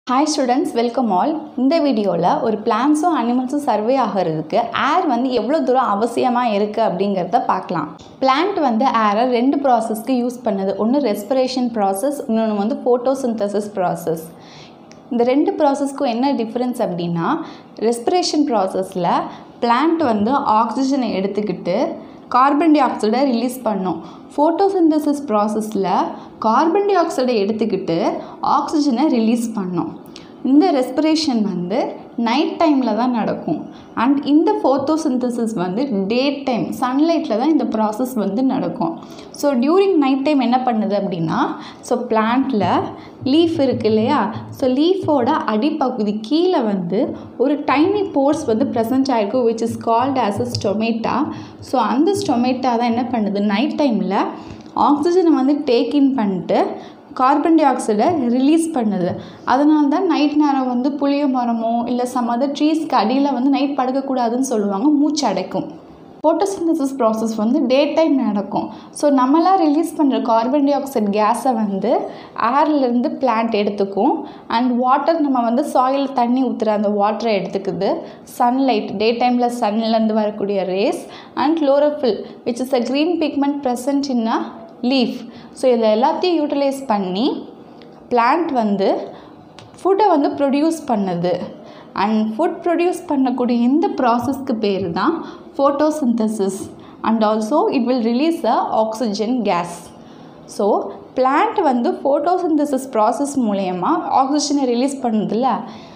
hi students welcome all இந்த வீடியோவில் ஒரு பிளான்ஸும் அனிமல்ஸும் சர்வே ஆகிறதுக்கு ஏர் வந்து எவ்வளோ தூரம் அவசியமாக இருக்குது அப்படிங்கிறத பார்க்கலாம் பிளான்ட் வந்து ஏரை ரெண்டு ப்ராசஸ்க்கு யூஸ் பண்ணுது ஒன்று ரெஸ்பிரேஷன் ப்ராசஸ் இன்னொன்று வந்து ஃபோட்டோசிந்தசிஸ் ப்ராசஸ் இந்த ரெண்டு ப்ராசஸ்க்கும் என்ன டிஃப்ரென்ஸ் அப்படின்னா ரெஸ்பிரேஷன் ப்ராசஸில் பிளான்ட் வந்து ஆக்சிஜனை எடுத்துக்கிட்டு கார்பன் டை ஆக்சைடை ரிலீஸ் பண்ணும் ஃபோட்டோசிந்தசிஸ் ப்ராசஸில் கார்பன் டை ஆக்சைடை எடுத்துக்கிட்டு ஆக்சிஜனை ரிலீஸ் பண்ணும் இந்த ரெஸ்பிரேஷன் வந்து நைட் டைமில் தான் நடக்கும் அண்ட் இந்த ஃபோட்டோசிந்தசிஸ் வந்து டே டைம் சன்லைட்டில் தான் இந்த ப்ராசஸ் வந்து நடக்கும் ஸோ டியூரிங் நைட் டைம் என்ன பண்ணுது அப்படின்னா ஸோ பிளான்ட்டில் லீஃப் இருக்கு இல்லையா ஸோ லீஃபோட அடிப்பகுதி கீழே வந்து ஒரு டைனி போர்ஸ் வந்து ப்ரெசன்ட் ஆகிருக்கும் which is called as a stomata so அந்த ஸ்டொமேட்டா தான் என்ன பண்ணுது நைட் டைமில் ஆக்சிஜனை வந்து டேக் இன் பண்ணிட்டு கார்பன் டை ஆக்சைடை ரிலீஸ் பண்ணுது அதனால தான் நைட் நேரம் வந்து புளிய மரமோ இல்லை சம் அதர் ட்ரீஸ்க்கு அடியில் வந்து நைட் படுக்கக்கூடாதுன்னு சொல்லுவாங்க மூச்சு அடைக்கும் ஃபோட்டோசிந்தசிஸ் ப்ராசஸ் வந்து டே டைம் நடக்கும் ஸோ நம்மளாம் ரிலீஸ் பண்ணுற கார்பன் டை ஆக்சைடு கேஸை வந்து ஏர்லேருந்து பிளான்ட் எடுத்துக்கும் அண்ட் வாட்டர் நம்ம வந்து சாயில் தண்ணி ஊற்றுற அந்த வாட்டரை எடுத்துக்குது சன்லைட் டே டைமில் சன்லேருந்து வரக்கூடிய rays and chlorophyll which is a green pigment present in a leaf so இதில் எல்லாத்தையும் யூட்டிலைஸ் பண்ணி பிளான்ட் வந்து ஃபுட்டை வந்து ப்ரொடியூஸ் பண்ணுது அண்ட் ஃபுட் ப்ரொடியூஸ் பண்ணக்கூடிய இந்த ப்ராசஸ்க்கு பேர் தான் photosynthesis and also it will release a oxygen gas so plant வந்து ஃபோட்டோசிந்தசிஸ் ப்ராசஸ் மூலயமா ஆக்சிஜனை ரிலீஸ் பண்ணுதில்ல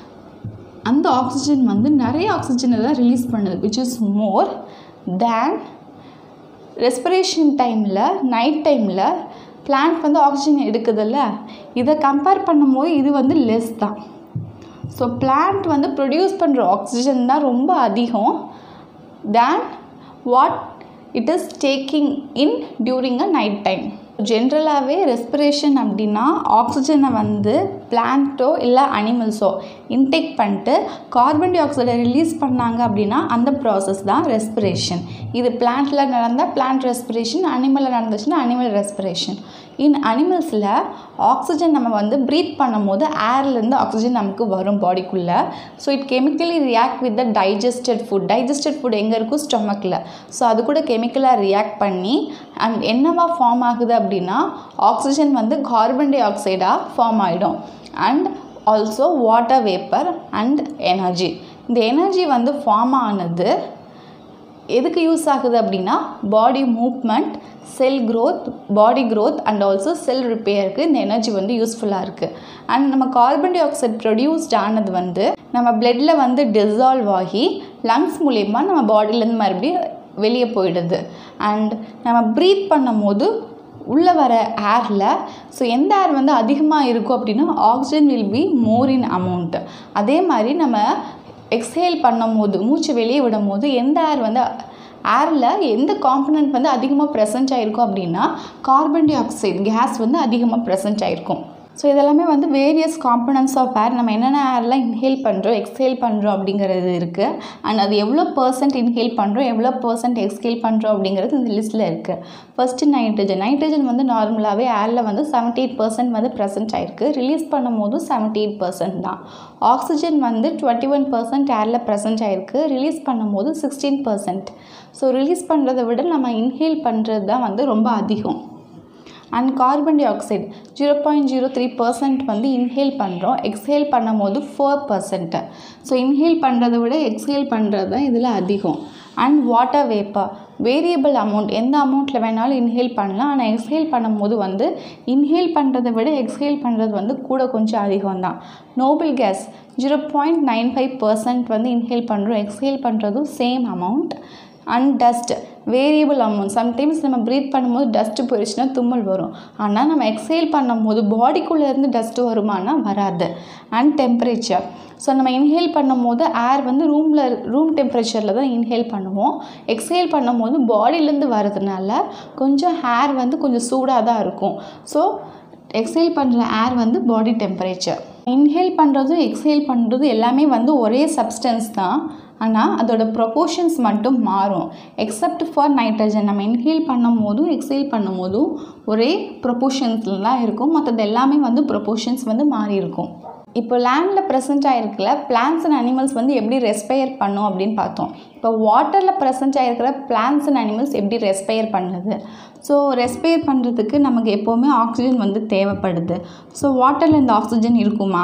அந்த ஆக்சிஜன் வந்து நிறைய ஆக்சிஜனை தான் ரிலீஸ் பண்ணுது which is more than respiration டைமில் நைட் டைமில் பிளான்ட் வந்து ஆக்சிஜன் எடுக்குதில்ல இதை கம்பேர் பண்ணும்போது இது வந்து லெஸ் தான் ஸோ பிளான்ட் வந்து ப்ரொடியூஸ் பண்ணுற ஆக்சிஜன் தான் ரொம்ப அதிகம் than what it is taking in during a night time ஜென்ரலாகவே ரெஸ்பிரேஷன் அப்படின்னா ஆக்சிஜனை வந்து பிளான்ட்டோ இல்லை அனிமல்ஸோ இன்டேக் பண்ணிட்டு கார்பன் டை ஆக்சைடை ரிலீஸ் பண்ணாங்க அப்படின்னா அந்த ப்ராசஸ் தான் ரெஸ்பிரேஷன் இது பிளான்ட்டில் நடந்தால் பிளான்ட் ரெஸ்பிரேஷன் அனிமலில் நடந்துச்சுன்னா அனிமல் ரெஸ்பிரேஷன் இன் அனிமல்ஸில் ஆக்சிஜன் நம்ம வந்து ப்ரீத் பண்ணும்போது ஏர்லேருந்து ஆக்சிஜன் நமக்கு வரும் பாடிக்குள்ளே so it chemically react with the digested food digested food எங்கே இருக்கும் ஸ்டொமக்கில் ஸோ அது கூட கெமிக்கலாக ரியாக்ட் பண்ணி அண்ட் என்னவா ஃபார்ம் ஆகுது அப்படின்னா ஆக்சிஜன் வந்து கார்பன் டை ஆக்சைடாக ஃபார்ம் ஆகிடும் and also water vapour and energy இந்த எனர்ஜி வந்து ஃபார்ம் ஆனது எதுக்கு யூஸ் ஆகுது அப்படின்னா body movement cell growth body growth and also cell ரிப்பேருக்கு இந்த எனர்ஜி வந்து யூஸ்ஃபுல்லாக இருக்குது அண்ட் நம்ம கார்பன் டை ஆக்சைடு ப்ரொடியூஸ்ட் ஆனது வந்து நம்ம பிளட்டில் வந்து டிசால்வ் ஆகி லங்ஸ் மூலயமா நம்ம பாடியிலேருந்து மறுபடியும் வெளியே போயிடுது அண்ட் நம்ம ப்ரீத் பண்ணும் போது உள்ளே வர ஏரில் ஸோ எந்த ஏர் வந்து அதிகமாக இருக்கும் அப்படின்னா oxygen will be more in amount அதே மாதிரி நம்ம எக்ஸேல் பண்ணும் போது மூச்சு வெளியே விடும் போது எந்த ஏர் வந்து ஏரில் எந்த காம்பனண்ட் வந்து அதிகமாக ப்ரெசன்ட் ஆகிருக்கும் அப்படின்னா கார்பன் டை ஆக்சைடு கேஸ் வந்து அதிகமாக ப்ரெசன்ட் ஆகிருக்கும் ஸோ இதெல்லாமே வந்து வேரியஸ் காம்பனன்ட்ஸ் ஆஃப் ஏர் நம்ம என்னென்ன ஏர்லாம் இன்ஹேல் பண்ணுறோம் எக்ஸ்ஹேல் பண்ணுறோம் அப்படிங்கிறது இருக்குது அண்ட் அது எவ்வளோ பர்சன்ட் இன்ஹேல் பண்ணுறோம் எவ்வளோ பர்சன்ட் எக்ஸ்ஹேல் பண்ணுறோம் அப்படிங்கிறது இந்த லிஸ்ட்டில் இருக்குது ஃபஸ்ட்டு நைட்ரஜன் நைட்ரஜன் வந்து நார்மலாகவே ஏரில் வந்து செவன்ட்டி எயிட் பர்சன்ட் வந்து ப்ரெசென்ட் ஆகிருக்கு ரிலீஸ் பண்ணும் போதும் செவன்ட்டி எயிட் பர்சன்ட் தான் ஆக்சிஜன் வந்து டுவெண்ட்டி ஒன் பர்சன்ட் ஏரில் ப்ரெசென்ட் ஆகிருக்கு ரிலீஸ் பண்ணும்போது சிக்ஸ்டீன் பர்சன்ட் ஸோ ரிலீஸ் பண்ணுறதை விட நம்ம இன்ஹேல் பண்ணுறது தான் வந்து ரொம்ப அதிகம் and carbon dioxide zero point zero three percent வந்து இன்ஹேல் பண்ணுறோம் எக்ஸ்ஹேல் பண்ணும் போது ஃபோர் பர்சன்ட்டு ஸோ இன்ஹேல் பண்ணுறதை விட எக்ஸ்ஹேல் பண்ணுறது தான் இதில் அதிகம் and water vapour variable amount எந்த அமௌண்ட்டில் வேணாலும் இன்ஹேல் பண்ணலாம் ஆனால் எக்ஸ்ஹேல் பண்ணும்போது வந்து இன்ஹேல் பண்ணுறதை விட எக்ஸ்ஹேல் பண்ணுறது வந்து கூட கொஞ்சம் அதிகம் தான் noble gas zero point nine five percent வந்து இன்ஹேல் பண்ணுறோம் எக்ஸ்ஹேல் பண்ணுறதும் same amount and dust variable amount sometimes நம்ம ப்ரீத் பண்ணும்போது டஸ்ட்டு போயிடுச்சுன்னா தும்மல் வரும் ஆனால் நம்ம எக்ஸைல் பண்ணும்போது பாடிக்குள்ளேருந்து டஸ்ட்டு வருமானா வராது அண்ட் டெம்பரேச்சர் ஸோ நம்ம இன்ஹேல் பண்ணும்போது ஏர் வந்து ரூமில் ரூம் டெம்பரேச்சரில் தான் இன்ஹேல் பண்ணுவோம் எக்ஸைல் பண்ணும்போது பாடியிலேருந்து வரதுனால கொஞ்சம் ஹேர் வந்து கொஞ்சம் சூடாக தான் இருக்கும் ஸோ எக்ஸைல் பண்ணுற ஏர் வந்து பாடி டெம்பரேச்சர் இன்ஹேல் பண்ணுறதும் எக்ஸைல் பண்ணுறதும் எல்லாமே வந்து ஒரே சப்ஸ்டன்ஸ் தான் ஆனால் அதோட ப்ரொபோர்ஷன்ஸ் மட்டும் மாறும் எக்ஸப்ட் ஃபார் நைட்ரஜன் நம்ம இன்ஹேல் பண்ணும் போதும் எக்ஸேல் பண்ணும் போதும் ஒரே ப்ரொபோர்ஷன்ஸில் தான் இருக்கும் மற்றது எல்லாமே வந்து ப்ரொபோர்ஷன்ஸ் வந்து மாறி இருக்கும் இப்போ லேண்டில் ப்ரெசென்ட் ஆகிருக்கிற பிளான்ஸ் அண்ட் அனிமல்ஸ் வந்து எப்படி ரெஸ்பயர் பண்ணும் அப்படின்னு பார்த்தோம் இப்போ வாட்டரில் ப்ரெசென்ட் ஆகிருக்கிற பிளான்ஸ் அண்ட் அனிமல்ஸ் எப்படி ரெஸ்பயர் பண்ணுது ஸோ ரெஸ்பயர் பண்ணுறதுக்கு நமக்கு எப்போவுமே ஆக்சிஜன் வந்து தேவைப்படுது ஸோ வாட்டரில் இந்த ஆக்சிஜன் இருக்குமா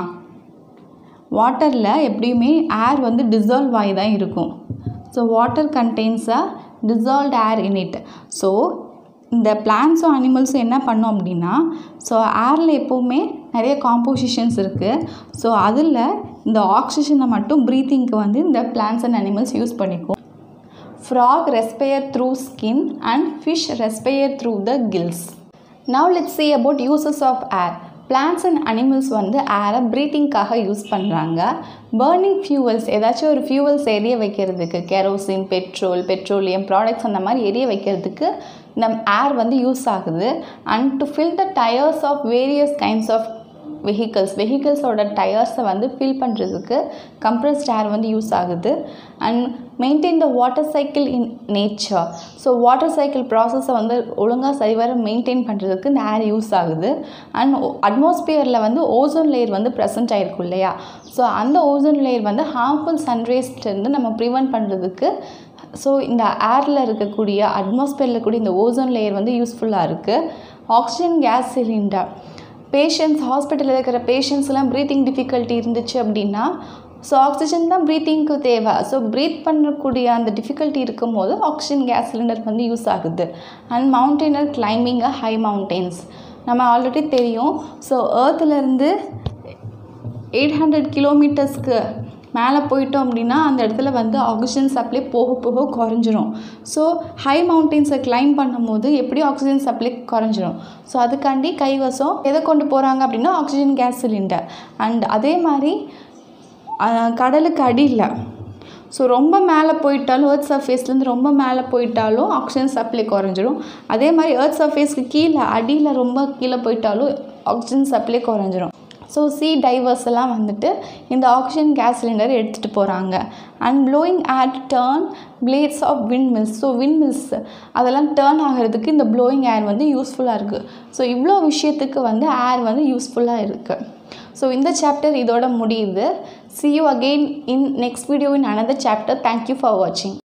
வாட்டரில் எப்படியுமே ஏர் வந்து டிசால்வ் ஆகி தான் இருக்கும் so water contains a dissolved air in it so இந்த பிளான்ஸும் அனிமல்ஸும் என்ன பண்ணோம் அப்படின்னா ஸோ ஏரில் எப்போவுமே நிறைய காம்போசிஷன்ஸ் இருக்குது ஸோ அதில் இந்த ஆக்சிஜனை மட்டும் ப்ரீத்திங்க்கு வந்து இந்த பிளான்ஸ் அண்ட் அனிமல்ஸ் யூஸ் பண்ணிக்கும் frog respire through skin and fish respire through the gills now let's see about uses of air plants and animals வந்து ஏரை ப்ரீத்திங்காக யூஸ் பண்ணுறாங்க பேர்னிங் ஃபியூவல்ஸ் ஏதாச்சும் ஒரு ஃபியூவல்ஸ் எரிய வைக்கிறதுக்கு கெரோசின் பெட்ரோல் பெட்ரோலியம் ப்ராடக்ட்ஸ் அந்த மாதிரி எரிய வைக்கிறதுக்கு இந்த ஏர் வந்து யூஸ் ஆகுது and to fill the tyres of various kinds of vehicles வெஹிக்கல்ஸோட டயர்ஸை வந்து ஃபில் பண்ணுறதுக்கு கம்ப்ரஸ்ட் ஏர் வந்து யூஸ் ஆகுது and maintain the water cycle in nature so water cycle ப்ராசஸை வந்து ஒழுங்காக சரிவர மெயின்டைன் பண்ணுறதுக்கு இந்த ஏர் யூஸ் ஆகுது அண்ட் அட்மாஸ்பியரில் வந்து ஓசோன் லேயர் வந்து ப்ரெசென்ட் ஆகிருக்கும் இல்லையா ஸோ அந்த ஓசோன் லேயர் வந்து ஹார்ம்ஃபுல் சன்ரேஸ்லேருந்து நம்ம ப்ரிவெண்ட் பண்ணுறதுக்கு ஸோ இந்த ஏரில் இருக்கக்கூடிய அட்மாஸ்பியரில் இருக்கக்கூடிய இந்த ஓசோன் லேயர் வந்து யூஸ்ஃபுல்லாக இருக்குது ஆக்சிஜன் கேஸ் சிலிண்டர் பேஷண்ட்ஸ் ஹாஸ்பிட்டலில் இருக்கிற பேஷண்ட்ஸ்லாம் ப்ரீத்திங் டிஃபிகல்ட்டி இருந்துச்சு அப்படின்னா ஸோ ஆக்சிஜன் தான் ப்ரீத்திங்க்கு தேவை ஸோ ப்ரீத் பண்ணக்கூடிய அந்த டிஃபிகல்ட்டி இருக்கும்போது ஆக்சிஜன் கேஸ் சிலிண்டர் வந்து யூஸ் ஆகுது and mountaineer climbing a high mountains நம்ம ஆல்ரெடி தெரியும் ஸோ ஏர்த்துலேருந்து எயிட் ஹண்ட்ரட் கிலோமீட்டர்ஸ்க்கு மேலே போயிட்டோம் அப்படின்னா அந்த இடத்துல வந்து ஆக்சிஜன் சப்ளை போக போக குறைஞ்சிரும் ஸோ ஹை மவுண்டெயின்ஸை கிளைம் பண்ணும்போது எப்படி ஆக்சிஜன் சப்ளை குறைஞ்சிரும் ஸோ அதுக்காண்டி கைவசம் எதை கொண்டு போகிறாங்க அப்படின்னா ஆக்சிஜன் கேஸ் சிலிண்டர் அண்ட் அதே மாதிரி அஹ், கடலுக்கு அடியில் ஸோ ரொம்ப மேலே போயிட்டாலும் எர்த் சர்ஃபேஸ்லேருந்து ரொம்ப மேலே போயிட்டாலும் ஆக்சிஜன் சப்ளை குறைஞ்சிரும் அதே மாதிரி எர்த் சர்ஃபேஸ்க்கு கீழே அடியில் ரொம்ப கீழே போயிட்டாலும் ஆக்சிஜன் சப்ளை குறைஞ்சிரும் ஸோ சி டைவர்ஸ் எல்லாம் வந்துட்டு இந்த ஆக்சிஜன் கேஸ் சிலிண்டர் எடுத்துகிட்டு போகிறாங்க and blowing air turn blades of wind mills so wind mills அதெல்லாம் டேர்ன் ஆகிறதுக்கு இந்த ப்ளோயிங் ஏர் வந்து யூஸ்ஃபுல்லாக இருக்குது ஸோ இவ்வளோ விஷயத்துக்கு வந்து ஏர் வந்து யூஸ்ஃபுல்லாக இருக்குது ஸோ இந்த சாப்டர் இதோட முடியுது see you again in next video in another chapter thank you for watching